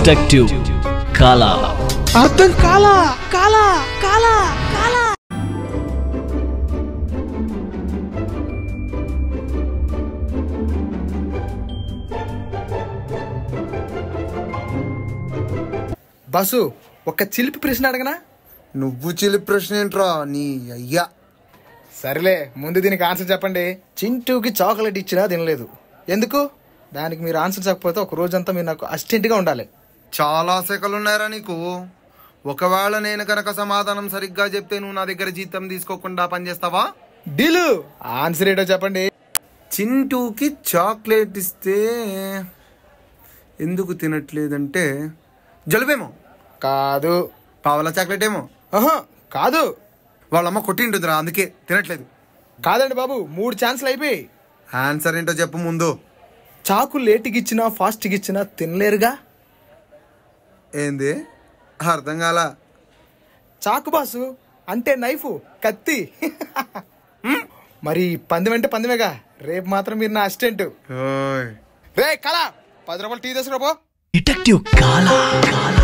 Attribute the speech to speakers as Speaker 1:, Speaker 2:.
Speaker 1: detective కాలా
Speaker 2: అర్థం కాలా కాలా కాలా కాలా బస్సు ఒక చిలిపి ప్రశ్న అడగనా
Speaker 3: నువ్వు చిలి ప్రశ్న ఏంట్రా నీ అయ్యా
Speaker 2: సరేలే ముందు దీనికి ఆన్సర్ చెప్పండి చింటూకి చాక్లెట్ ఇచ్చినా తినలేదు ఎందుకు దానికి మీరు ఆన్సర్ చెప్పకపోతే ఒక రోజంతా మీరు నాకు అసిస్టెంట్గా ఉండాలి
Speaker 3: చాలా సెకలు ఉన్నాయరా నీకు ఒకవేళ నేను కనుక సమాధానం సరిగ్గా చెప్తే నువ్వు నా దగ్గర జీతం తీసుకోకుండా పనిచేస్తావా
Speaker 2: డీలు ఆన్సర్ ఏంటో చెప్పండి
Speaker 3: చింటూకి చాక్లెట్ ఇస్తే ఎందుకు తినట్లేదంటే జలుబేమో
Speaker 2: కాదు
Speaker 3: పావలా చాక్లెట్ ఏమో
Speaker 2: ఆహా కాదు
Speaker 3: వాళ్ళమ్మ కొట్టింటుందిరా అందుకే తినట్లేదు
Speaker 2: కాదండి బాబు మూడు ఛాన్స్లు అయిపోయి
Speaker 3: ఆన్సర్ ఏంటో చెప్పు ముందు
Speaker 2: చాకు లేటుకి ఇచ్చినా ఫాస్ట్కి ఇచ్చినా తినలేరుగా
Speaker 3: ఏంది అర్థం కాల
Speaker 2: చాకు బాసు అంటే నైఫ్ కత్తి హ్మ్, మరి పందెం అంటే పందెమేగా రేపు మాత్రం మీరు నా అసిస్టెంట్
Speaker 3: ఓయ్
Speaker 2: రే కళ పది రూపాయలు టీ తీసుకురా పో
Speaker 1: డిటెక్టివ్ కాలా కాలా